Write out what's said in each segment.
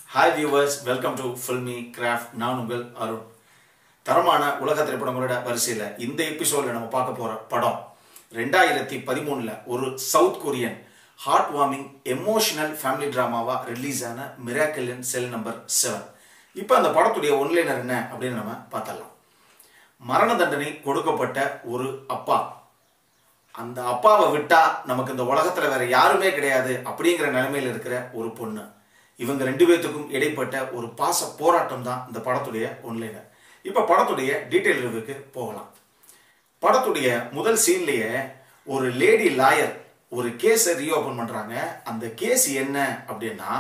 hi viewers welcome to Filmi Craft நான் உங்கள் அருண் தரமான உலக திரைப்படங்களோட வரிசையில் இந்த எபிசோடில் நம்ம பார்க்க போகிற படம் ரெண்டாயிரத்தி பதிமூணில் ஒரு south Korean heart warming emotional family ட்ராமாவாக ரிலீஸ் ஆன மிராக்கிள் செல் நம்பர் செவன் இப்போ அந்த படத்துடைய ஒன்லைனர் என்ன அப்படின்னு நம்ம பார்த்தலாம் மரண தண்டனை கொடுக்கப்பட்ட ஒரு அப்பா அந்த அப்பாவை விட்டா நமக்கு இந்த உலகத்துல வேற யாருமே கிடையாது அப்படிங்கிற நிலைமையில இருக்கிற ஒரு பொண்ணு இவங்க ரெண்டு பேர்த்துக்கும் இடைப்பட்ட ஒரு பாச போராட்டம் தான் இந்த படத்துடைய ஒன்லைனர் இப்ப படத்துடைய டீட்டெயில் ரிவ்யூக்கு போகலாம் படத்துடைய முதல் சீன்லயே ஒரு லேடி லாயர் ஒரு கேஸை ரீஓபன் பண்றாங்க அந்த கேஸ் என்ன அப்படின்னா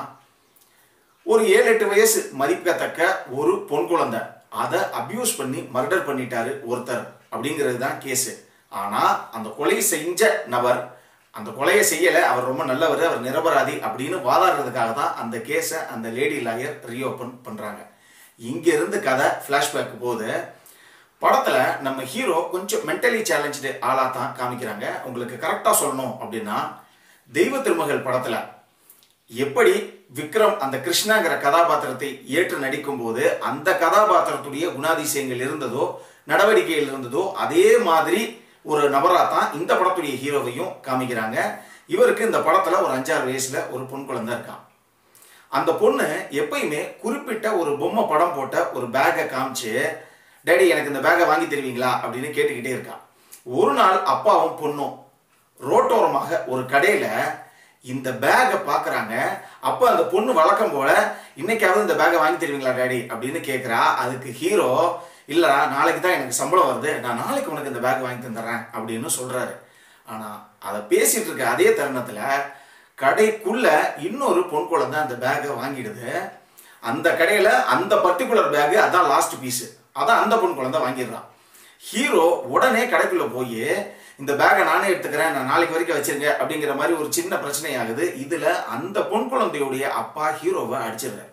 ஒரு ஏழு எட்டு வயசு மதிக்கத்தக்க ஒரு பொன் குழந்தை அதை அபியூஸ் பண்ணி மர்டர் பண்ணிட்டாரு ஒருத்தர் அப்படிங்கிறது தான் கேஸு ஆனா அந்த கொலை செஞ்ச நபர் அந்த கொலையை செய்யல அவர் ரொம்ப நல்லவர் அவர் நிரபராதி அப்படின்னு வாதாடுறதுக்காக தான் அந்த கேஸை அந்த லேடி லாயர் ரீஓபன் பண்றாங்க இங்க இருந்து கதை ஃபிளாஷ்பேக் போகுது படத்துல நம்ம ஹீரோ கொஞ்சம் மென்டலி சேலஞ்சு ஆளா தான் காமிக்கிறாங்க உங்களுக்கு கரெக்டா சொல்லணும் அப்படின்னா தெய்வ திருமகள் படத்துல எப்படி விக்ரம் அந்த கிருஷ்ணாங்கிற கதாபாத்திரத்தை ஏற்று நடிக்கும் போது அந்த கதாபாத்திரத்துடைய குணாதிசயங்கள் இருந்ததோ நடவடிக்கைகள் இருந்ததோ அதே மாதிரி ஒரு நபரா தான் இந்த படத்துடைய ஹீரோவையும் காமிக்கிறாங்க இவருக்கு இந்த படத்துல ஒரு அஞ்சாறு வயசுல ஒரு பொன் குழந்தை இருக்கான் அந்த பொண்ணு எப்பயுமே குறிப்பிட்ட ஒரு பொம்மை படம் போட்ட ஒரு பேக்கை காமிச்சு டேடி எனக்கு இந்த பேக்கை வாங்கி தருவீங்களா அப்படின்னு கேட்டுக்கிட்டே இருக்கான் ஒரு நாள் அப்பாவும் பொண்ணும் ரோட்டோரமாக ஒரு கடையில இந்த பேக்கை பார்க்குறாங்க அப்போ அந்த பொண்ணு வழக்கம் போல இன்னைக்காவது இந்த பேக்கை வாங்கி தருவீங்களா டேடி அப்படின்னு கேட்குறா அதுக்கு ஹீரோ இல்லைடா நாளைக்கு தான் எனக்கு சம்பளம் வருது நான் நாளைக்கு உனக்கு இந்த பேக் வாங்கி தந்துடுறேன் அப்படின்னு சொல்றாரு ஆனால் அதை பேசிட்டு இருக்க அதே தருணத்தில் கடைக்குள்ள இன்னொரு பொன் குழந்தை அந்த பேக்கை வாங்கிடுது அந்த கடையில் அந்த பர்டிகுலர் பேக்கு அதான் லாஸ்ட் பீஸு அதான் அந்த பொன் குழந்தை வாங்கிடுறான் ஹீரோ உடனே கடைக்குள்ள போய் இந்த பேக்கை நானே எடுத்துக்கிறேன் நான் நாளைக்கு வரைக்கும் வச்சிருங்க அப்படிங்கிற மாதிரி ஒரு சின்ன பிரச்சனை ஆகுது இதுல அந்த பொன் குழந்தையுடைய அப்பா ஹீரோவை அடிச்சிடுறாரு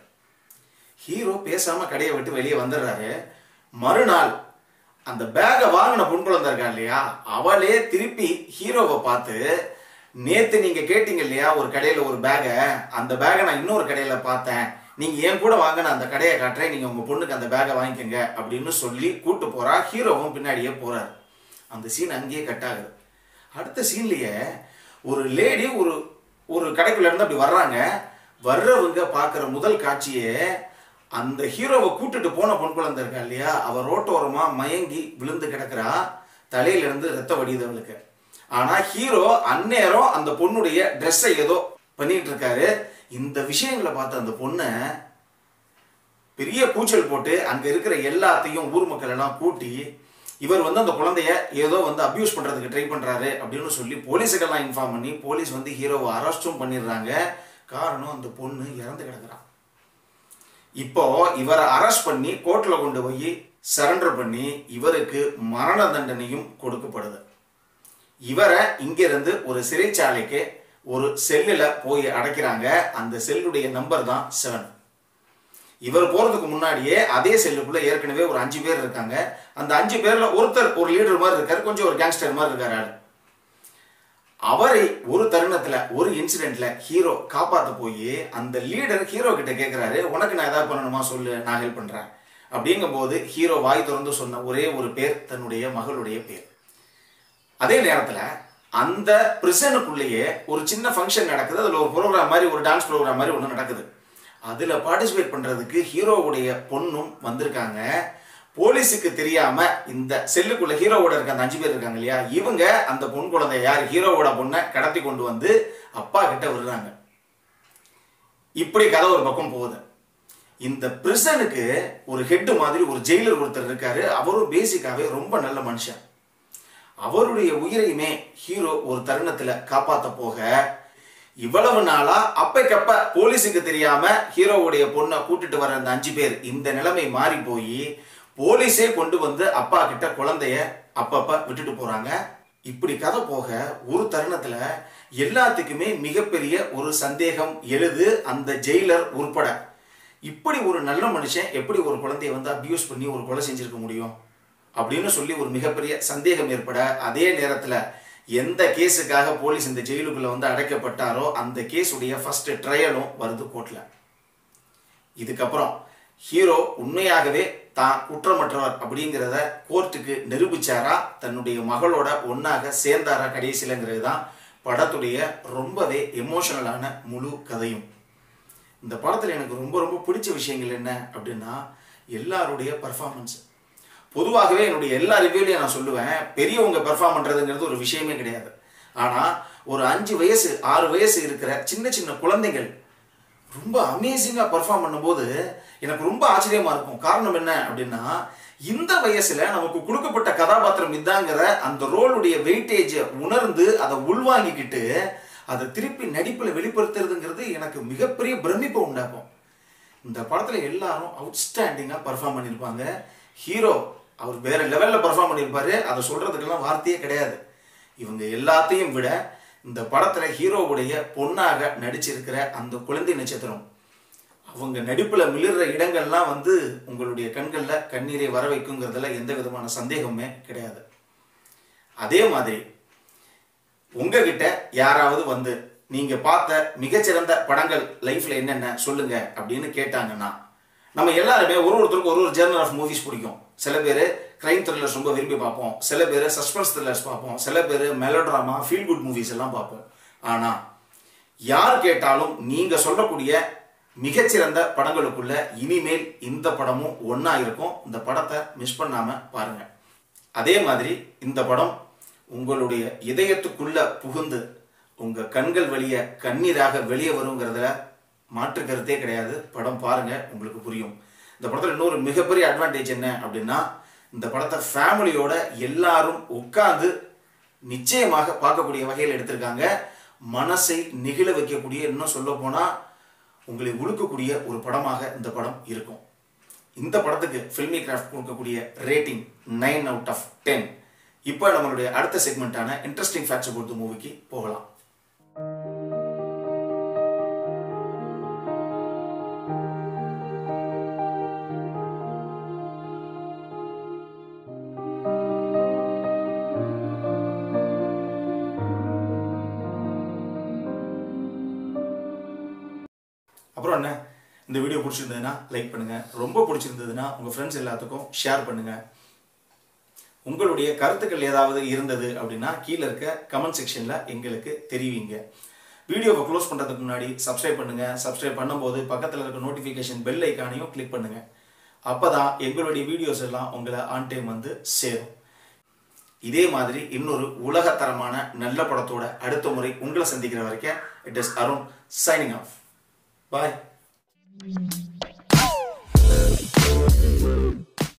ஹீரோ பேசாம கடையை விட்டு வெளியே வந்துடுறாரு மறுநாள் அந்த பேக்கை வாங்கின பொன் குழந்தை இருக்கா இல்லையா அவளே திருப்பி ஹீரோவை பார்த்து நேத்து நீங்க கேட்டீங்க இல்லையா ஒரு கடையில ஒரு பேகை அந்த பேகை நான் இன்னொரு கடையில பார்த்தேன் நீங்க ஏன் கூட வாங்க நான் அந்த கடையை காட்டுறேன் நீங்க உங்க பொண்ணுக்கு அந்த பேகை வாங்கிக்கோங்க அப்படின்னு சொல்லி கூட்டு போறா ஹீரோவும் பின்னாடியே போறாரு அந்த சீன் அங்கேயே கட் ஆகுது அடுத்த சீன்லயே ஒரு லேடி ஒரு ஒரு கடைக்குள்ள இருந்து அப்படி வர்றாங்க வர்றவங்க பார்க்குற முதல் காட்சியே அந்த ஹீரோவை கூட்டிட்டு போன பொன் குழந்தை இருக்கா இல்லையா அவ ரோட்டோரமா மயங்கி விழுந்து கிடக்குறா தலையில இருந்து ரத்த வடியுது அவளுக்கு ஆனா ஹீரோ அந்நேரம் அந்த பொண்ணுடைய ட்ரெஸ்ஸை ஏதோ பண்ணிட்டு இருக்காரு இந்த விஷயங்களை பார்த்த அந்த பொண்ணை பெரிய கூச்சல் போட்டு அங்க இருக்கிற எல்லாத்தையும் ஊர் மக்கள் எல்லாம் கூட்டி இவர் வந்து அந்த குழந்தைய ஏதோ வந்து அபியூஸ் பண்றதுக்கு ட்ரை பண்றாரு அப்படின்னு சொல்லி போலீஸுக்கெல்லாம் இன்ஃபார்ம் பண்ணி போலீஸ் வந்து ஹீரோவை அரெஸ்டும் பண்ணிடுறாங்க காரணம் அந்த பொண்ணு இறந்து கிடக்குறான் இப்போ இவரை அரெஸ்ட் பண்ணி கோர்ட்ல கொண்டு போய் சரண்டர் பண்ணி இவருக்கு மரண தண்டனையும் கொடுக்கப்படுது இவரை இங்கிருந்து ஒரு சிறைச்சாலைக்கு ஒரு செல்லில் போய் அடைக்கிறாங்க அந்த செல்லுடைய நம்பர் தான் செவன் இவர் போறதுக்கு முன்னாடியே அதே செல்லுக்குள்ள ஏற்கனவே ஒரு அஞ்சு பேர் இருக்காங்க அந்த அஞ்சு பேர்ல ஒருத்தர் ஒரு லீடர் மாதிரி இருக்காரு கொஞ்சம் ஒரு கேங்ஸ்டர் மாதிரி இருக்காரு ஆளு அவரை ஒரு தருணத்துல ஒரு இன்சிடென்ட்ல ஹீரோ காப்பாத்த போய் அந்த லீடர் ஹீரோ கிட்ட கேக்குறாரு உனக்கு நான் ஏதாவது பண்ணணுமா சொல்லு நான் ஹெல்ப் பண்றேன் அப்படிங்கும்போது ஹீரோ வாய் திறந்து சொன்ன ஒரே ஒரு பேர் தன்னுடைய மகளுடைய பேர் அதே நேரத்துல அந்த பிரிசனுக்குள்ளேயே ஒரு சின்ன ஃபங்க்ஷன் நடக்குது அதுல ஒரு ப்ரோக்ராம் மாதிரி ஒரு டான்ஸ் ப்ரோக்ராம் மாதிரி ஒன்று நடக்குது அதுல பார்ட்டிசிபேட் பண்றதுக்கு ஹீரோவுடைய பொண்ணும் வந்திருக்காங்க போலீஸுக்கு தெரியாம இந்த செல்லுக்குள்ள ஹீரோவோட இருக்க அந்த அஞ்சு பேர் இருக்காங்க இல்லையா இவங்க அந்த பொன் குழந்தை யார் ஹீரோவோட பொண்ணை கடத்தி கொண்டு வந்து அப்பா கிட்ட விடுறாங்க இப்படி கதை ஒரு பக்கம் போகுது இந்த பிரிசனுக்கு ஒரு ஹெட் மாதிரி ஒரு ஜெயிலர் ஒருத்தர் இருக்காரு அவரும் பேசிக்காவே ரொம்ப நல்ல மனுஷன் அவருடைய உயிரையுமே ஹீரோ ஒரு தருணத்துல காப்பாத்த போக இவ்வளவு நாளா அப்பைக்கப்ப போலீஸுக்கு தெரியாம ஹீரோவுடைய பொண்ணை கூட்டிட்டு வர அந்த அஞ்சு பேர் இந்த நிலைமை மாறி போய் போலீஸே கொண்டு வந்து அப்பா கிட்ட குழந்தைய அப்பப்ப விட்டுட்டு போறாங்க இப்படி கதை போக ஒரு தருணத்துல எல்லாத்துக்குமே மிகப்பெரிய ஒரு சந்தேகம் எழுது அந்த ஜெயிலர் உட்பட இப்படி ஒரு நல்ல மனுஷன் எப்படி ஒரு குழந்தைய வந்து அபியூஸ் பண்ணி ஒரு கொலை செஞ்சிருக்க முடியும் அப்படின்னு சொல்லி ஒரு மிகப்பெரிய சந்தேகம் ஏற்பட அதே நேரத்துல எந்த கேஸுக்காக போலீஸ் இந்த ஜெயிலுக்குள்ள வந்து அடைக்கப்பட்டாரோ அந்த கேஸுடைய ஃபர்ஸ்ட் ட்ரையலும் வருது கோர்ட்ல இதுக்கப்புறம் ஹீரோ உண்மையாகவே தான் குற்றமற்றவர் அப்படிங்கிறத கோர்ட்டுக்கு நிரூபிச்சாரா தன்னுடைய மகளோட ஒன்னாக சேர்ந்தாரா கடைசியிலங்கிறது தான் படத்துடைய ரொம்பவே எமோஷனலான முழு கதையும் இந்த படத்தில் எனக்கு ரொம்ப ரொம்ப பிடிச்ச விஷயங்கள் என்ன அப்படின்னா எல்லாருடைய பர்ஃபார்மன்ஸ் பொதுவாகவே என்னுடைய எல்லா ரிவ்யூலையும் நான் சொல்லுவேன் பெரியவங்க பெர்ஃபார்ம் பண்ணுறதுங்கிறது ஒரு விஷயமே கிடையாது ஆனால் ஒரு அஞ்சு வயசு ஆறு வயசு இருக்கிற சின்ன சின்ன குழந்தைகள் ரொம்ப அமேசிங்காக பெர்ஃபார்ம் பண்ணும்போது எனக்கு ரொம்ப ஆச்சரியமாக இருக்கும் காரணம் என்ன அப்படின்னா இந்த வயசுல நமக்கு கொடுக்கப்பட்ட கதாபாத்திரம் இதாங்கிற அந்த ரோலுடைய வெயிட்டேஜை உணர்ந்து அதை உள்வாங்கிக்கிட்டு அதை திருப்பி நடிப்பில் வெளிப்படுத்துறதுங்கிறது எனக்கு மிகப்பெரிய பிரமிப்பை உண்டாக்கும் இந்த படத்தில் எல்லாரும் அவுட்ஸ்டாண்டிங்காக பர்ஃபார்ம் பண்ணியிருப்பாங்க ஹீரோ அவர் வேற லெவலில் பர்ஃபார்ம் பண்ணியிருப்பாரு அதை சொல்கிறதுக்கெல்லாம் வார்த்தையே கிடையாது இவங்க எல்லாத்தையும் விட இந்த படத்தில் ஹீரோவுடைய பொண்ணாக நடிச்சிருக்கிற அந்த குழந்தை நட்சத்திரம் அவங்க நடிப்பில் மிளிர்ற இடங்கள்லாம் வந்து உங்களுடைய கண்களில் கண்ணீரை வர வைக்குங்கிறதுல எந்த விதமான சந்தேகமே கிடையாது அதே மாதிரி உங்ககிட்ட யாராவது வந்து நீங்க பார்த்த மிகச்சிறந்த படங்கள் லைஃப்ல என்னென்ன சொல்லுங்க அப்படின்னு கேட்டாங்கன்னா நம்ம எல்லாருமே ஒரு ஒருத்தருக்கு ஒரு ஒரு ஜேர்னல் ஆஃப் மூவிஸ் பிடிக்கும் சில பேர் கிரைம் த்ரில்லர்ஸ் ரொம்ப விரும்பி பார்ப்போம் சில பேர் சஸ்பென்ஸ் த்ரில்லர்ஸ் பார்ப்போம் சில பேர் மெலோட்ராமா ஃபீல் குட் மூவிஸ் எல்லாம் பார்ப்போம் ஆனா யார் கேட்டாலும் நீங்க சொல்லக்கூடிய மிகச்சிறந்த படங்களுக்குள்ள இனிமேல் இந்த படமும் ஒண்ணா இருக்கும் இந்த படத்தை மிஸ் பண்ணாம பாருங்க அதே மாதிரி இந்த படம் உங்களுடைய இதயத்துக்குள்ள புகுந்து உங்க கண்கள் வழிய கண்ணீராக வெளியே வருங்கிறதுல மாற்று கருத்தே கிடையாது படம் பாருங்க உங்களுக்கு புரியும் இந்த படத்தில் இன்னொரு மிகப்பெரிய அட்வான்டேஜ் என்ன அப்படின்னா இந்த படத்தை ஃபேமிலியோட எல்லாரும் உட்கார்ந்து நிச்சயமாக பார்க்கக்கூடிய வகையில் எடுத்திருக்காங்க மனசை நெகிழ வைக்கக்கூடிய இன்னும் சொல்ல போனா உங்களை உழுக்கக்கூடிய ஒரு படமாக இந்த படம் இருக்கும் இந்த படத்துக்கு ஃபில்மி கிராஃப்ட் கொடுக்கக்கூடிய rating nine out of ten இப்போ நம்மளுடைய அடுத்த செக்மெண்ட்டான இன்ட்ரெஸ்டிங் ஃபேக்ட்ஸ் பொறுத்த மூவிக்கு போகலாம் அப்புறம் என்ன இந்த வீடியோ பிடிச்சிருந்ததுன்னா லைக் பண்ணுங்க ரொம்ப பிடிச்சிருந்ததுன்னா உங்க ஃப்ரெண்ட்ஸ் எல்லாத்துக்கும் ஷேர் பண்ணுங்க உங்களுடைய கருத்துக்கள் ஏதாவது இருந்தது அப்படின்னா கீழே இருக்க கமெண்ட் செக்ஷன்ல எங்களுக்கு தெரிவிங்க வீடியோவை க்ளோஸ் பண்றதுக்கு முன்னாடி சப்ஸ்கிரைப் பண்ணுங்க சப்ஸ்கிரைப் பண்ணும்போது பக்கத்தில் இருக்க நோட்டிஃபிகேஷன் பெல் ஐக்கானையும் கிளிக் பண்ணுங்க அப்பதான் எங்களுடைய வீடியோஸ் எல்லாம் உங்களை ஆன் டைம் வந்து சேரும் இதே மாதிரி இன்னொரு உலகத்தரமான நல்ல படத்தோட அடுத்த முறை உங்களை சந்திக்கிற வரைக்கும் it is Arun signing off bye